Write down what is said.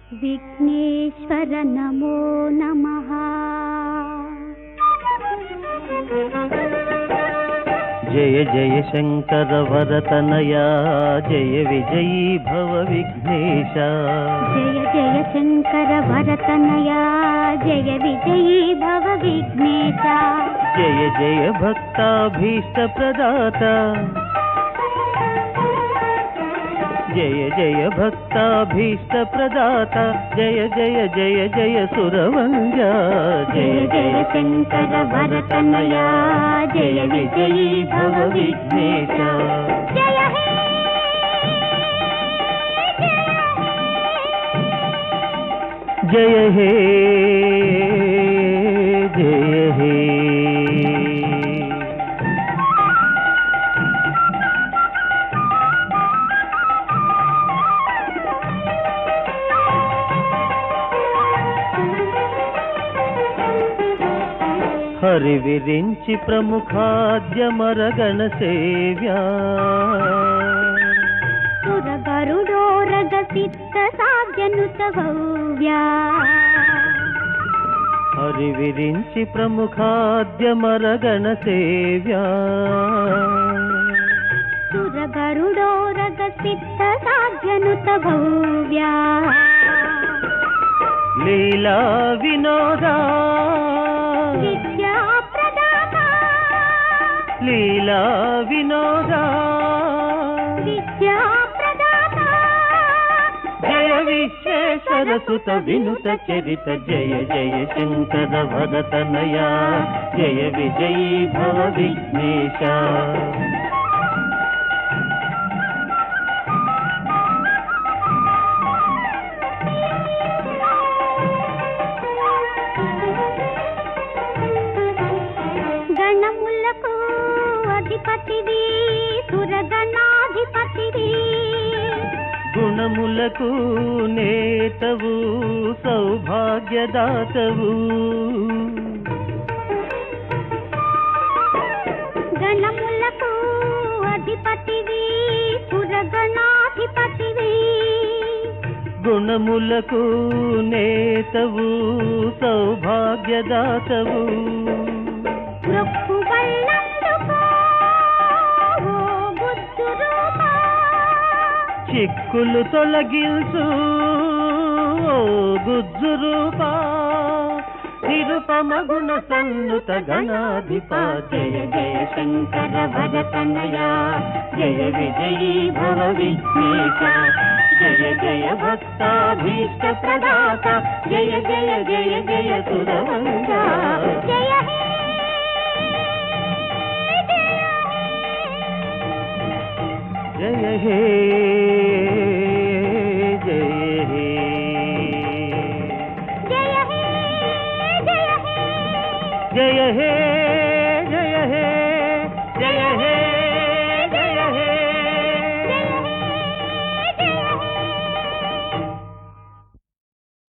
విఘ్నేశ్వర నమో నమః జయ జయ శంకర వరతనయా జయ విజయీ భవ విఘ్నేశ జయ జయ శంకర వరతనయా జయ విజయీ భవ విఘ్నేశ జయ జయ భక్తాభీష్ట ప్రదాత జయ జయ భక్తాభీష్ట ప్రదాత జయ జయ జయ జయ సురవంజ జయ జయ శంకర వరతనయా జయ విజయీ భవ విఘ్నేశ జయ హే జయ హే జయ హే హరి విరించి ప్రముఖాద్యమరగణ సేవ్యా సురగరుడోరగ సిద్ధ సాధ్యనుత భవ్యా హరి విరించి ప్రముఖాద్యమరగణ సేవ్యా సురగరుడోరగ సిద్ధ సాధ్యనుత భవ్యా లీలా వినోదా విద్యా ప్రదాత లీలా వినోదా విద్యా ప్రదాత జయ విశ్వేశ్వర సుత వినుత చరిత జయ జయ శంకర భరతనయా జయ విజయీ భవ విఘ్నేశ గణములకు అధిపతివి సురగణాధిపతివి గుణములకు నేతవు సౌభాగ్యదాతవు గణములకు అధిపతివి సురగణాధిపతివి గుణములకు నేతవు సౌభాగ్యదాతవు మృక్కు వల్లందుకో ఓ బుద్ధు రూపా చిక్కులు తొలగించు ఓ గుజ్జు రూపా నిరుపమ గుణ సన్నుత గణాధిప జయ జయ శంకర భరతనయా జయ విజయీ భవ విఘ్నేశ జయ జయ భక్తాభీష్ట ప్రదాత జయ జయ జయ జయ సురవంజ జయ హే జయ హే జయ హే జయ హే జయ హే జయ హే